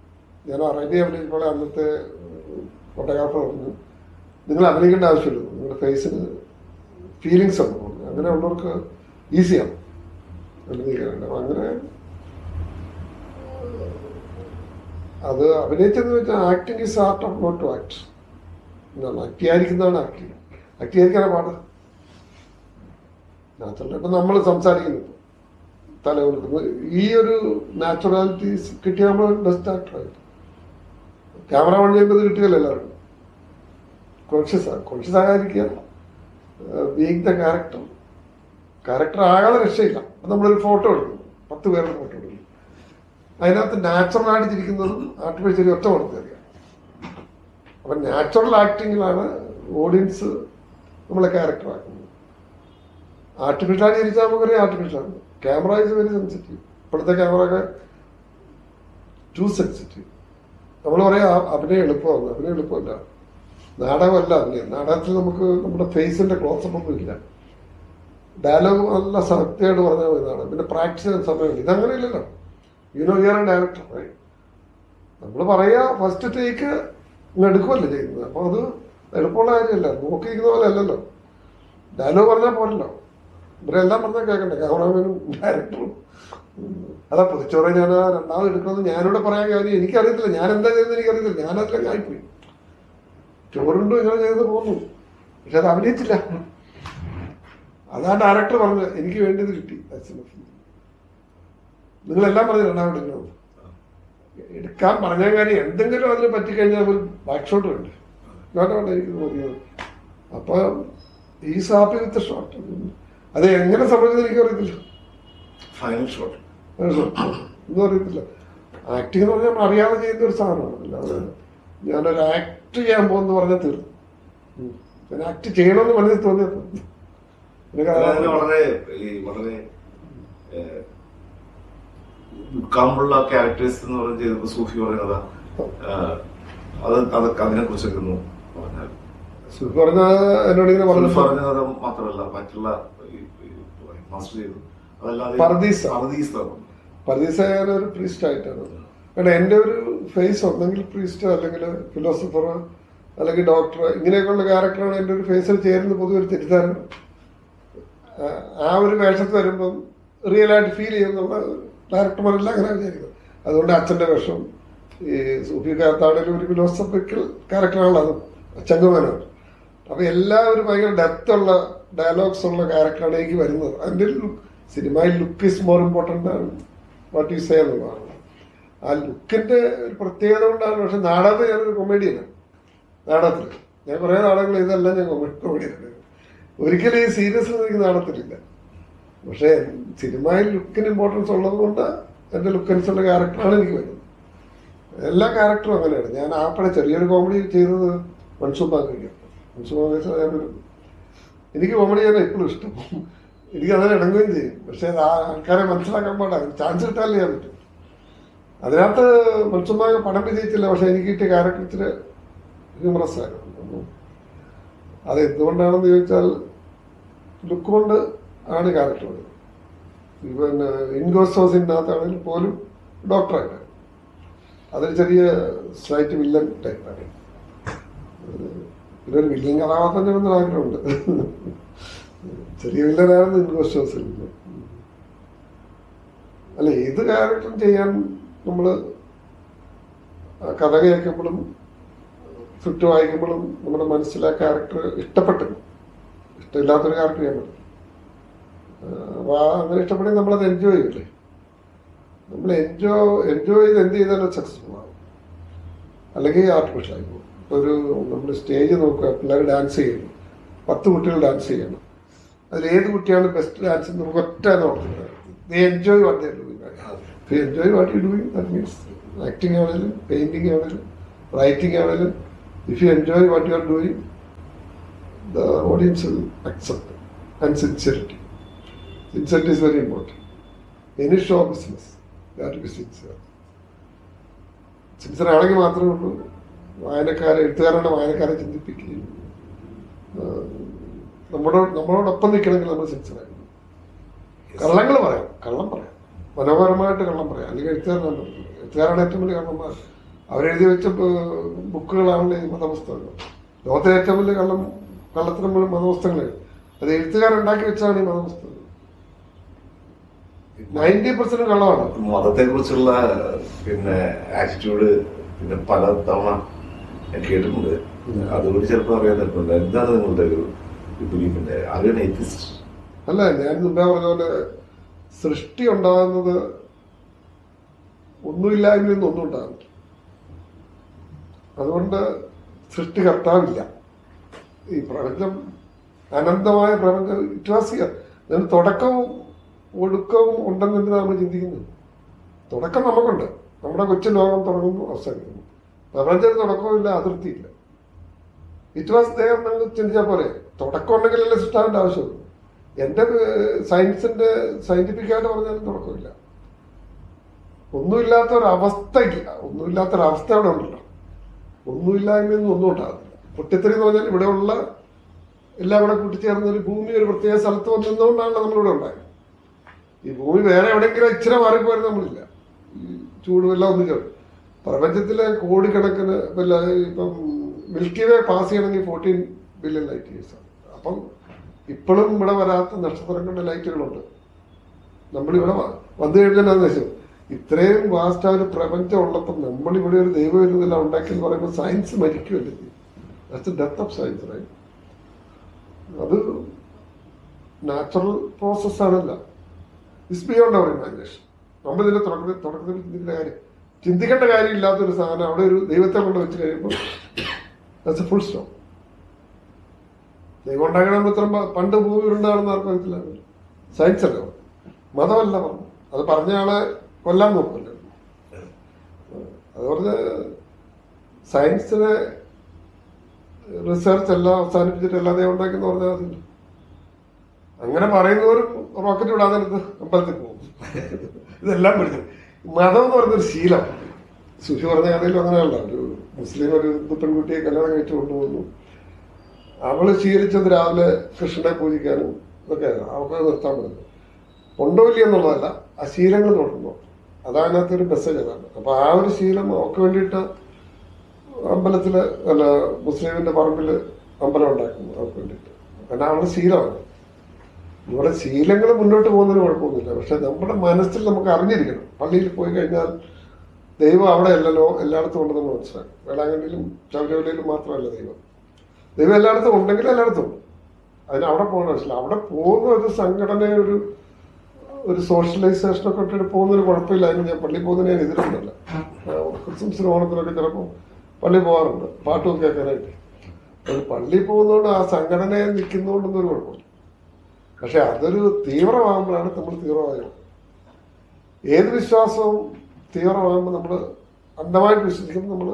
ഞാൻ അറേബ്യ അഭിനയിച്ചപ്പോൾ അന്നത്തെ ഫോട്ടോഗ്രാഫർ പറഞ്ഞു നിങ്ങൾ അഭിനയിക്കേണ്ട ആവശ്യമില്ല നിങ്ങളുടെ ഫേസിന് ഫീലിങ്സ് ഉണ്ട് പറഞ്ഞു അങ്ങനെ ഉള്ളവർക്ക് ഈസിയാണ് അഭിനയിക്കാനുണ്ട് അപ്പം അങ്ങനെ അത് അഭിനയിച്ചെന്ന് വെച്ചാൽ acting is art of not to act എന്താണ് ആക്ട് ചെയ്യാതിരിക്കുന്നതാണ് ആക്ടിങ് ആക്ട് ചെയ്യാതിരിക്കാനാണ് പാട് നാച്ചുറൽ ഇപ്പം നമ്മൾ സംസാരിക്കുന്നു തല കൊടുക്കുന്നു ഈ ഒരു നാച്ചുറാലിറ്റി കിട്ടിയ നമ്മൾ ബെസ്റ്റ് ആക്ടറായിട്ട് ക്യാമറ ഓൺ ചെയ്യുമ്പോൾ ഇത് കിട്ടിയല്ലോ എല്ലാവർക്കും കോൺഷ്യസ് ആണ് കോൺഷ്യസ് ആകാതിരിക്കുക ബീങ് ദ ക്യാരക്ടർ ക്യാരക്ടർ ആകാതെ രക്ഷയില്ല അപ്പം നമ്മളൊരു ഫോട്ടോ എടുക്കുന്നു പത്ത് പേരുടെ ഫോട്ടോ എടുക്കുന്നു അതിനകത്ത് നാച്ചുറൽ ആയിട്ട് ചിരിക്കുന്നതും ആർട്ടിഫിഷ്യലി ഒറ്റ കൊടുത്തറിയാം അപ്പം നാച്ചുറൽ ആക്ടിങ്ങിലാണ് ഓഡിയൻസ് നമ്മളെ ക്യാരക്ടർ ആക്കുന്നത് ആർട്ടിഫിഷ്യൽ ചിരിച്ചാൽ നമുക്കറിയാം ആർട്ടിഫിഷ്യലാണ് ക്യാമറ ഇസ് വെരി സെൻസിറ്റീവ് ഇപ്പോഴത്തെ ക്യാമറ ഒക്കെ ടു സെൻസിറ്റീവ് നമ്മൾ പറയാം "ആ, അഭിനയം എളുപ്പമാണ് അഭിനയം എളുപ്പമല്ല നാടകമല്ല അഭിനയം നാടകത്തിൽ നമുക്ക് നമ്മുടെ ഫേസിന്റെ ക്ലോസപ്പ് ഒന്നും ഇല്ല ഡയലോഗ് നല്ല സത്യമായിട്ട് പറഞ്ഞാൽ മതിയാണ് പിന്നെ പ്രാക്ടീസ് ചെയ്യാൻ സമയമില്ല ഇതങ്ങനെ ഇല്ലല്ലോ യുനോ ഹിയർ ഡയറക്ടർ നമ്മൾ പറയാ ഫസ്റ്റ് ടേക്ക് ഇങ്ങ് എടുക്കുമല്ലേ ചെയ്യുന്നത് അപ്പോൾ അത് എളുപ്പമുള്ള കാര്യമല്ല നോക്കിയിരിക്കുന്ന പോലെ അല്ലല്ലോ ഡയലോഗ് പറഞ്ഞാൽ പോരല്ലോ ഇവരെല്ലാം പറഞ്ഞാൽ കേൾക്കണ്ടേ ക്യാമറാമാനും ഡയറക്ടറും അതാ പൊതിച്ചോറെ ഞാൻ ആ രണ്ടാമത് എടുക്കുന്നത് ഞാനിവിടെ പറയാൻ കാര്യം എനിക്കറിയത്തില്ല ഞാൻ എന്താ ചെയ്യുന്നത് എനിക്കറിയത്തില്ല ഞാനതിലൊക്കെ ആയിപ്പോയി ചോറുണ്ടോ ഇങ്ങനെ ചെയ്ത് പോന്നു പക്ഷെ അത് അഭിനയിച്ചില്ല അതാ ഡയറക്ടർ പറഞ്ഞത് എനിക്ക് വേണ്ടിയത് കിട്ടി That's enough. നിങ്ങളെല്ലാം പറഞ്ഞു രണ്ടാമത് എടുക്കണം എടുക്കാൻ പറഞ്ഞ കാര്യം എന്തെങ്കിലും അതിന് പറ്റിക്കഴിഞ്ഞാൽ ഒരു ബാക്ക് ഷോട്ട് വേണ്ടേ വേണ്ട വേണ്ട എനിക്ക് മതിയോ അപ്പൊ ഈ സാപ്പി വിത്ത് ഷോട്ട് അത് എങ്ങനെ സംഭവിച്ചത് എനിക്ക് അറിയത്തില്ല ഫൈനൽ ഷോട്ട് ഒന്നും അറിയത്തില്ല ആക്ടിങ് എന്ന് പറഞ്ഞാൽ നമ്മൾ അറിയാതെ ചെയ്യുന്ന ഒരു സാധനമാണ് അല്ലാതെ ഞാനൊരു ആക്ട് ചെയ്യാൻ പോകുന്നു പറഞ്ഞാൽ തീർന്നു ഉം. ഞാൻ ആക്ട് ചെയ്യണമെന്ന് മനസ്സിൽ തോന്നിയപ്പോൾ എനിക്ക് അത് അതായത് വളരെ ഈ വളരെ കാമ്പുള്ള ക്യാരക്ടേഴ്സ് എന്ന് പറഞ്ഞ് ചെയ്തപ്പോ സൂഫി പറയുന്നത് അത് അതൊക്കെ അതിനെ കുറിച്ചൊക്കെ ഒന്ന് പറഞ്ഞാൽ സുഖം പറഞ്ഞ എന്നോട് ഇങ്ങനെ സുൽഫ് പറഞ്ഞു പറഞ്ഞത് മാത്രമല്ല മറ്റുള്ള ഈ- ഈ മാസ്റ്റർ ചെയ്തു അതല്ലാതെ പർദീസ. പർദീസ പർദീസ ഞാൻ ഒരു പ്രീസ്റ്റ് ആയിട്ടാണ് കാരണം എൻ്റെ ഒരു ഫേസ് ഒന്നെങ്കിൽ പ്രീസ്റ്റ് അല്ലെങ്കിൽ ഫിലോസഫർ അല്ലെങ്കിൽ ഡോക്ടർ ഇങ്ങനെയൊക്കെയുള്ള ക്യാരക്ടറാണ് എൻ്റെ ഒരു ഫേസിൽ ചേരുന്ന പൊതുവെ ഒരു തെറ്റിദ്ധാരണ ആ, ആ ഒരു വേഷത്തിൽ വരുമ്പം റിയൽ ആയിട്ട് ഫീൽ ചെയ്യുന്നുള്ള ഡയറക്ടർമാരെല്ലാം അങ്ങനെ വിചാരിക്കുന്നത് അതുകൊണ്ട് അച്ഛൻ്റെ വേഷം ഈ സൂഫിക്കാർത്താണേലും ഒരു ഫിലോസഫിക്കൽ ക്യാരക്ടറാണല്ലോ അത് ചങ്കുമാനാണ് അപ്പൊ എല്ലാവരും ഭയങ്കര ഡെപ്ത് ഉള്ള ഡയലോഗ്സ് ഉള്ള ക്യാരക്ടറാണ് എനിക്ക് വരുന്നത് അതിന്റെ സിനിമയിൽ ലുക്ക് ഈസ് മോർ ഇമ്പോർട്ടൻ്റ് ആണ് വാട്ട് യു സേ എന്നുള്ളതാണ് ആ ലുക്കിന്റെ ഒരു പ്രത്യേകത കൊണ്ടാണ് പക്ഷെ നാടകത്തിൽ ഞാനൊരു കൊമേഡിയനാണ് നാടകത്തിൽ ഞാൻ കുറേ നാടകങ്ങൾ ഇതെല്ലാം ഞാൻ കൊമേഡിയനാണ് ഒരിക്കലും ഈ സീരിയസ് എനിക്ക് നാടകത്തിലില്ല പക്ഷേ സിനിമയിൽ ലുക്കിന് ഇമ്പോർട്ടൻസ് ഉള്ളത് കൊണ്ട് എൻ്റെ ലുക്ക് അനുസരിച്ചുള്ള ക്യാരക്ടറാണ് എനിക്ക് വരുന്നത് എല്ലാ ക്യാരക്ടറും അങ്ങനെയാണ് ഞാൻ ആപ്പടെ ചെറിയൊരു കോമഡി ചെയ്തത് മൺസൂൺ ബാങ്കിക്ക് മൺസൂൺ ബാങ്ക് ഞാനൊരു എനിക്ക് കോമഡി ചെയ്യാൻ ഇപ്പോഴും ഇഷ്ടം എനിക്ക് അതിനെ ഇണങ്ങുകയും ചെയ്യും പക്ഷേ അത് ആ ആൾക്കാരെ മനസ്സിലാക്കാൻ പാടില്ല ചാൻസ് കിട്ടാൻ ചെയ്യാൻ പറ്റും അതിനകത്ത് മൺസൂൺ ബാങ്ക് പടം വിജയിച്ചില്ല പക്ഷെ എനിക്ക് കിട്ടിയ ക്യാരക്ടർ ഇച്ചിരി ഹ്യൂമറസ് ആയിരുന്നു അത് എന്തുകൊണ്ടാണെന്ന് ചോദിച്ചാൽ ലുക്ക് കൊണ്ട് ആണ് ക്യാരക്ടർ പിന്നെ ഇൻഗോസ്റ്റോസിനകത്താണെങ്കിൽ പോലും ഡോക്ടറായിട്ട് അതൊരു ചെറിയ സ്ലൈറ്റ് വില്ലൻ ടൈപ്പാണ് ഇതൊരു വില്ലൻ കഥാപാത്രം ചെയ്യണമെന്ന് ആഗ്രഹമുണ്ട് ചെറിയ വില്ലനായിരുന്നു ഇൻഗോസ്റ്റോസിൽ അല്ല ഏത് ക്യാരക്ടറും ചെയ്യാൻ നമ്മൾ കഥ കേൾക്കുമ്പോഴും സ്ക്രിപ്റ്റ് വായിക്കുമ്പോഴും നമ്മുടെ മനസ്സിൽ ആ ക്യാരക്ടർ ഇഷ്ടപ്പെട്ടു ഇഷ്ടമില്ലാത്തൊരു ക്യാരക്ടർ ചെയ്യാൻ പറ്റും അപ്പൊ ആ അങ്ങനെ ഇഷ്ടപ്പെടുമെങ്കിൽ നമ്മളത് എൻജോയ് ചെയ്യില്ലേ നമ്മൾ എൻജോയ് എൻജോയ് ചെയ്ത് എന്ത് ചെയ്താലും സക്സസ്ഫുൾ ആവും അല്ലെങ്കിൽ ആർട്ടിഫിഷ്യൽ ആയി പോകും ഇപ്പൊ ഒരു നമ്മൾ സ്റ്റേജ് നോക്കുക പിള്ളേർ ഡാൻസ് ചെയ്യുന്നു പത്ത് കുട്ടികൾ ഡാൻസ് ചെയ്യണം അതിൽ ഏത് കുട്ടിയാണ് ബെസ്റ്റ് ഡാൻസ് എന്ന് നമുക്ക് ഒറ്റ നോക്കുന്നത് enjoy what doing enjoy what you doing that means acting ആണെങ്കിലും പെയിന്റിങ് ആണെങ്കിലും റൈറ്റിംഗ് ആണെങ്കിലും if you enjoy what you are doing the audience will accept and sincerity sincerity is very important any show business that be sincere sincere ആണെങ്കിൽ മാത്രമേ ഉള്ളൂ വായനക്കാരെ എഴുത്തുകാരുടെ വായനക്കാരെ ചിന്തിപ്പിക്കുകയും ആ, നമ്മുടെ നമ്മളോടൊപ്പം നിൽക്കണമെങ്കിൽ നമ്മൾ സിൻസിയർ ആയിരുന്നു കള്ളങ്ങൾ പറയാം കള്ളം പറയാം മനോഹരമായിട്ട് കള്ളം പറയാം അല്ലെങ്കിൽ എഴുത്തുകാരനാണ് എഴുത്തുകാരാണ് ഏറ്റവും വലിയ കള്ളന്മാർ അവരെഴുതി വെച്ച ഏഹ്, ബുക്കുകളാണല്ലോ ഈ മതപുസ്തകങ്ങൾ ലോകത്തിലെ ഏറ്റവും വലിയ കള്ളം കള്ളത്തിനും മുഴുവൻ മതപുസ്തകങ്ങൾ അത് എഴുത്തുകാരുണ്ടാക്കി വെച്ചാണ് ഈ മതപുസ്തകം നയൻറ്റി പെർസെന്റ് കള്ളമാണ് മതത്തെ കുറിച്ചുള്ള പിന്നെ ആറ്റിറ്റ്യൂഡ് പിന്നെ പല തവണ ഞാൻ കേട്ടിട്ടുണ്ട് അതുകൊണ്ട് ചിലപ്പോൾ അറിയാൻ പറ്റുന്നുണ്ട് എന്താണ് നിങ്ങളുടെ ഒരു ബിലീഫിന്റെ അറിയണ എത്തിസ്റ്റ് അല്ല ഞാൻ മുമ്പേ പറഞ്ഞ പോലെ സൃഷ്ടി ഉണ്ടാകുന്നത് ഒന്നുമില്ലായ്മയിൽ നിന്ന് ഒന്നും ഉണ്ടാകുന്നു അതുകൊണ്ട് സൃഷ്ടികർത്താവില്ല ഈ പ്രപഞ്ചം അനന്തമായ പ്രപഞ്ചം ഇറ്റ്വാസിയ അതിന് തുടക്കവും ഒടുക്കവും ഉണ്ടെന്ന് നമ്മൾ ചിന്തിക്കുന്നു തുടക്കം നമുക്കുണ്ട് നമ്മുടെ കൊച്ചു ലോകം തുടങ്ങുന്നു അവസാനിക്കുന്നു പ്രപഞ്ചത്തിന് തുടക്കവുമില്ല അതിർത്തിയില്ല ഇറ്റ് വാസ് ദയർ നിങ്ങൾ ചിന്തിച്ചാൽ പോലെ തുടക്കം ഉണ്ടെങ്കിലല്ലേ സൃഷ്ടാവിന്റെ ആവശ്യമുള്ളൂ എന്റെ സയൻസിന്റെ സയന്റിഫിക് ആയിട്ട് പറഞ്ഞാലും തുടക്കമില്ല ഒന്നുമില്ലാത്ത ഒരു അവസ്ഥയില്ല ഒന്നുമില്ലാത്ത ഒരു അവസ്ഥ അവിടെ ഉണ്ടല്ലോ ഒന്നുമില്ലായ്മയിൽ നിന്ന് ഒന്നും ഉണ്ടാകുന്നില്ല പൊട്ടിത്തെറി എന്ന് പറഞ്ഞാൽ ഇവിടെയുള്ള എല്ലാം കൂടെ കൂട്ടിച്ചേർന്ന ഒരു ഭൂമി ഒരു പ്രത്യേക സ്ഥലത്ത് വന്നതുകൊണ്ടാണല്ലോ നമ്മളിവിടെ ഉണ്ടായത് ഈ ഭൂമി വേറെ എവിടെയെങ്കിലും ഇച്ചിരി മാറിപ്പോയാലും നമ്മളില്ല ഈ ചൂടുമെല്ലാം ഒന്നും ചേർന്ന് പ്രപഞ്ചത്തിലെ കോടിക്കണക്കിന് വല്ല ഇപ്പം മിൽക്കി വേ പാസ് ചെയ്യണമെങ്കിൽ ഫോർട്ടീൻ ബില്യൺ ലൈറ്റ് ഇയേഴ്സ് ആണ് അപ്പം ഇപ്പോഴും ഇവിടെ വരാത്ത നക്ഷത്രങ്ങളുടെ ലൈറ്റുകളുണ്ട് നമ്മളിവിടെ വ- വന്നു കഴിഞ്ഞാൽ എന്താണെന്ന് വെച്ചാൽ ഇത്രയും വാസ്റ്റ് ഒരു പ്രപഞ്ചം ഉള്ളപ്പോൾ നമ്മളിവിടെ ഒരു ദൈവം ഇരുന്നെല്ലാം ഉണ്ടാക്കി എന്ന് പറയുമ്പോൾ സയൻസ് മരിക്കുമല്ലേ that's death of science right അത് നാച്ചുറൽ പ്രോസസ് ആണല്ല ഇസ് ബിയോണ്ട് അവർ ഇമാജിനേഷൻ നമ്മൾ ഇതിന്റെ തുടക്കത്തിൽ തുടക്കത്തിൽ ചിന്തിക്കേണ്ട കാര്യം ചിന്തിക്കേണ്ട കാര്യം ഇല്ലാത്തൊരു സാധനം അവിടെ ഒരു ദൈവത്തെ കൊണ്ട് വെച്ച് കഴിയുമ്പോൾ ദാറ്റ്സ് എ ഫുൾ സ്റ്റോപ്പ് ദൈവം ഉണ്ടാകണം ഇത്ര പണ്ട് ഭൂമി ഉണ്ടാകണമെന്ന് ആർക്കും അറിയത്തില്ല സയൻസ് അല്ല പറഞ്ഞത്. മതമല്ല പറഞ്ഞു അത് പറഞ്ഞ ആളെ കൊല്ലാൻ നോക്കില്ല അത് പറഞ്ഞ് സയൻസിനെ റിസർച്ച് എല്ലാം അവസാനിപ്പിച്ചിട്ട് എല്ലാ ദൈവം ഉണ്ടാക്കിയെന്ന് പറഞ്ഞാൽ അതില്ല അങ്ങനെ പറയുന്നവരും റോക്കറ്റ് വിടാൻ നേരത്ത് അമ്പലത്തിൽ പോകും ഇതെല്ലാം പഠിച്ചു മതം എന്ന് പറയുന്നൊരു ശീലം സുഷി പറഞ്ഞ കഥയിലും അങ്ങനെയല്ല ഒരു മുസ്ലിം ഒരു ഹിന്ദു പെൺകുട്ടിയെ കല്യാണം കഴിച്ചു കൊണ്ടുപോകുന്നു അവള് ശീലിച്ചത് രാവിലെ കൃഷ്ണനെ പൂജിക്കാനും ഇതൊക്കെ അവൾക്ക് നിർത്താൻ പറ്റുന്നത് ഉണ്ടോ ഇല്ല എന്നുള്ളതല്ല ആ ശീലങ്ങൾ തുടർന്നു അതാണ് അതിനകത്തൊരു മെസ്സേജ് അതാണ് അപ്പൊ ആ ഒരു ശീലം അവൾക്ക് വേണ്ടിയിട്ട് അമ്പലത്തില് അല്ല മുസ്ലിമിന്റെ പറമ്പില് അമ്പലം ഉണ്ടാക്കുന്നു അവർക്ക് വേണ്ടിയിട്ട് കാരണം അവളുടെ ശീലമാണ് നമ്മുടെ ശീലങ്ങൾ മുന്നോട്ട് പോകുന്നതിന് കുഴപ്പമൊന്നുമില്ല പക്ഷെ നമ്മുടെ മനസ്സിൽ നമുക്ക് അറിഞ്ഞിരിക്കണം പള്ളിയിൽ പോയി കഴിഞ്ഞാൽ ദൈവം അവിടെ അല്ലല്ലോ എല്ലായിടത്തും ഉണ്ടെന്ന് നമ്മൾ മനസ്സിലാക്കും വേളാങ്കണ്ണിയിലും ശബരിമലയിലും മാത്രമല്ല ദൈവം ദൈവം എല്ലായിടത്തും ഉണ്ടെങ്കിൽ എല്ലായിടത്തും ഉണ്ട് അതിന് അവിടെ പോകണ ആവശ്യമില്ല അവിടെ പോകുന്ന ഒരു സംഘടന ഒരു ഒരു സോഷ്യലൈസേഷൻ ഒക്കെ ഇട്ടിട്ട് പോകുന്നൊരു കുഴപ്പമില്ല അതിന് ഞാൻ പള്ളി പോകുന്നതിന് ഞാൻ എതിരുണ്ടല്ല ക്രിസ്മസിന് ഓണത്തിനൊക്കെ ചിലപ്പോൾ പള്ളി പോകാറുണ്ട് പാട്ടും കേൾക്കാനായിട്ട് ഒരു പള്ളി പോകുന്നതുകൊണ്ട് ആ സംഘടനയിൽ നിൽക്കുന്നതുകൊണ്ടൊന്നും ഒരു കുഴപ്പമില്ല പക്ഷെ അതൊരു തീവ്രമാകുമ്പോഴാണ് നമ്മൾ തീവ്രമായത് ഏത് വിശ്വാസവും തീവ്രമാകുമ്പോൾ നമ്മൾ അന്ധമായിട്ട് വിശ്വസിക്കുമ്പോൾ നമ്മൾ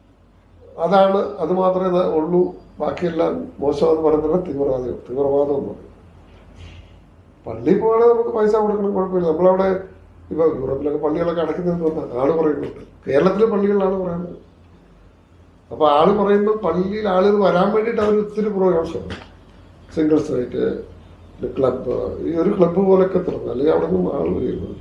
അതാണ് അത് മാത്രമേ ന- ഉള്ളൂ ബാക്കിയെല്ലാം മോശമെന്ന് പറയുന്നത് തീവ്രവാദം തീവ്രവാദം എന്ന് പറയും പള്ളിയിൽ പോകണമെങ്കിൽ നമുക്ക് പൈസ കൊടുക്കണം കുഴപ്പമില്ല നമ്മളവിടെ ഇപ്പൊ യൂറോപ്പിലൊക്കെ പള്ളികളൊക്കെ അടയ്ക്കുന്നതെന്ന് ആള് പറയുന്നുണ്ട് കേരളത്തിലെ പള്ളികളിലാണ് പറയുന്നത് അപ്പൊ ആള് പറയുമ്പോൾ പള്ളിയിൽ ആളുകൾ വരാൻ വേണ്ടിയിട്ട് അവർ ഒത്തിരി പ്രോഗ്രാംസ് സിംഗിൾസ് ആയിട്ട് ക്ലബ്ബ് ഈ ഒരു ക്ലബ്ബ് പോലൊക്കെ തുറന്നു അല്ലെങ്കിൽ അവിടെ നിന്നും ആൾ വരുന്നത്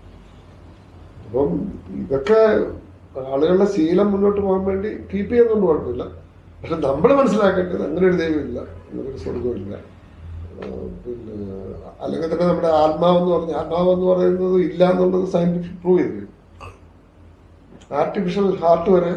അപ്പം ഇതൊക്കെ ആളുകളുടെ ശീലം മുന്നോട്ട് പോകാൻ വേണ്ടി കീപ്പ് ചെയ്യുന്നുണ്ട് കുഴപ്പമില്ല പക്ഷെ നമ്മൾ മനസ്സിലാക്കേണ്ടത് അങ്ങനെ ഒരു ദൈവമില്ല അങ്ങനൊരു സ്വർഗമില്ല ആ, പിന്നെ അല്ലെങ്കിൽ തന്നെ നമ്മുടെ ആത്മാവെന്ന് പറഞ്ഞ ആത്മാവെന്ന് പറയുന്നത് ഇല്ല എന്നുള്ളത് സയന്റിഫിക് പ്രൂവ് ചെയ്തു ആർട്ടിഫിഷ്യൽ ഹാർട്ട് വരെ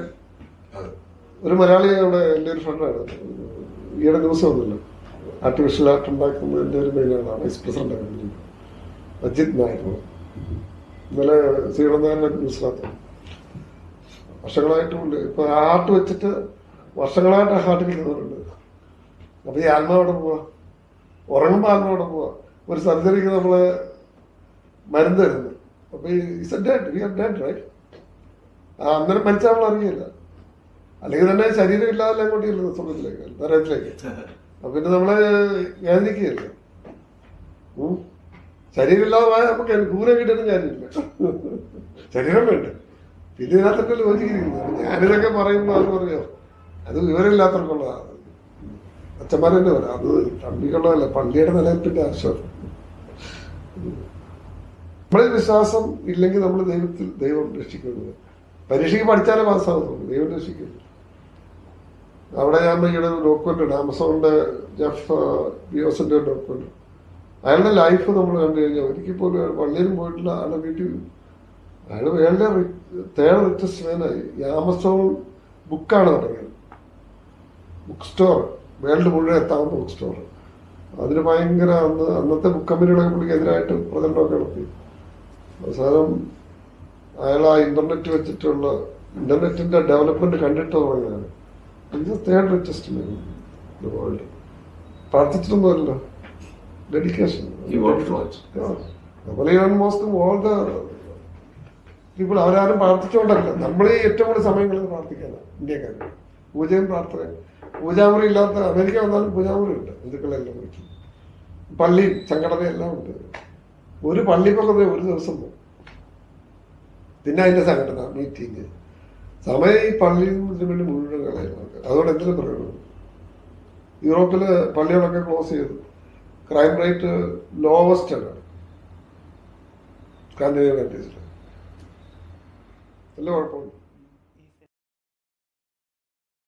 ഒരു മലയാളി അവിടെ എൻ്റെ ഒരു ഫ്രണ്ടാണ് ഈയിടെ ന്യൂസ് വന്നില്ല ആർട്ടിഫിഷ്യൽ ഹാർട്ട് ഉണ്ടാക്കുന്നതിൻ്റെ ഒരു മെയിനാണ് വൈസ് പ്രസിഡന്റ് ആണ് അജിത് നായർ ഇന്നലെ ശ്രീകണ്ഠനായരുടെ ന്യൂസിനകത്ത് വർഷങ്ങളായിട്ട് പുള്ളി ഇപ്പൊ ഹാർട്ട് വെച്ചിട്ട് വർഷങ്ങളായിട്ട് ഹാർട്ട് കിട്ടുന്നവരുണ്ട് അപ്പൊ ഈ ആത്മാവിടെ പോവാ ഉറങ്ങുമ്പോ ആത്മാവിടെ പോവാ ഒരു സർജറിക്ക് നമ്മള് മരുന്ന് തരുന്നു അപ്പൊ റൈറ്റ് ആ അന്നേരം മരിച്ചാൽ നമ്മൾ അറിയില്ല അല്ലെങ്കിൽ തന്നെ ശരീരം ഇല്ലാതെ അങ്ങോട്ട് ചെല്ലുന്നു സ്വർഗത്തിലേക്ക് നരകത്തിലേക്ക് അപ്പൊ പിന്നെ നമ്മളെ വേദനിക്കുകയല്ല ഉം. ശരീരം ഇല്ലാതെ പോയാൽ നമുക്ക് ദൂരം കിട്ടുന്ന കാര്യമില്ല ശരീരം വേണ്ട പിന്നെ ഇതിനകത്തൊക്കെ ലോചിക്കുന്നത് ഞാനിതൊക്കെ പറയുമ്പോൾ അത് പറയോ അത് വിവരമില്ലാത്തവർക്കുള്ളതാണ് അച്ഛന്മാർ തന്നെ പറയാം അത് പള്ളിക്കുള്ളതല്ല പള്ളിയുടെ നിലനിൽപ്പിന്റെ ആവശ്യമാണ് നമ്മളിൽ വിശ്വാസം ഇല്ലെങ്കിൽ നമ്മൾ ദൈവത്തിൽ ദൈവം രക്ഷിക്കുന്നത് പരീക്ഷയ്ക്ക് പഠിച്ചാലേ പാസ്സാവുന്നുള്ളൂ ദൈവം രക്ഷിക്കും അവിടെ ഞാൻ ഈയിടെ ഒരു ഡോക്യുമെന്റ് ഉണ്ട് ആമസോണിന്റെ ജെഫ് ബിയോസിന്റെ ഒരു ഡോക്യുമെന്റ് അയാളുടെ ലൈഫ് നമ്മൾ കണ്ടു കഴിഞ്ഞാൽ ഒരിക്കൽ പോലും അയാൾ പള്ളിയിലും പോയിട്ടില്ല അയാളുടെ വീട്ടിൽ അയാൾ വേൾഡ് തേർഡ് റിച്ചസ്റ്റ് മാനായി ഈ ആമസോൺ ബുക്കാണ് തുടങ്ങിയത് ബുക്ക് സ്റ്റോർ വേൾഡ് മുഴുവൻ എത്താവുന്ന ബുക്ക് സ്റ്റോർ അതിന് ഭയങ്കര അന്ന് അന്നത്തെ ബുക്ക് കമ്പനികളൊക്കെ പുള്ളിക്ക് എതിരായിട്ട് പ്രചരണമൊക്കെ നടത്തി അവസാനം അയാൾ ആ ഇന്റർനെറ്റ് വെച്ചിട്ടുള്ള ഇന്റർനെറ്റിന്റെ ഡെവലപ്മെന്റ് കണ്ടിട്ട് തുടങ്ങിയാണ് ഇത് തേർഡ് റിച്ചസ്റ്റ് മാൻ വേൾഡ് പ്രാർത്ഥിച്ചിട്ടൊന്നുമല്ലോ dedication He worked for it. Napoleon മോസ്കും ഓൾ ദ പീപ്പിൾ അവരാരും പ്രാർത്ഥിച്ചുകൊണ്ടല്ല നമ്മൾ ഈ ഏറ്റവും കൂടുതൽ സമയങ്ങളിൽ പ്രാർത്ഥിക്കാനാണ് ഇന്ത്യക്കാർ പൂജയും പ്രാർത്ഥനയും പൂജാമുറി ഇല്ലാത്ത അമേരിക്ക വന്നാലും പൂജാമുറി ഉണ്ട് ഹിന്ദുക്കളെല്ലാം വിളിക്കും പള്ളി സംഘടന എല്ലാം ഉണ്ട് ഒരു പള്ളിക്കൊക്കെ പോയി ഒരു ദിവസം പോകും പിന്നെ അതിന്റെ സംഘടന മീറ്റിംഗ് സമയം ഈ പള്ളിയിൽ ഇതിനു വേണ്ടി മുഴുവൻ കളയുന്നുണ്ട് അതുകൊണ്ട് എന്തിനും പ്രയോജനം യൂറോപ്പില് പള്ളികളൊക്കെ ക്ലോസ് ചെയ്തു ക്രൈം റേറ്റ് ലോവസ്റ്റ് ആണ് സ്കാൻഡിനേവിയൻ കൺട്രീസിൽ നല്ല കുഴപ്പമില്ല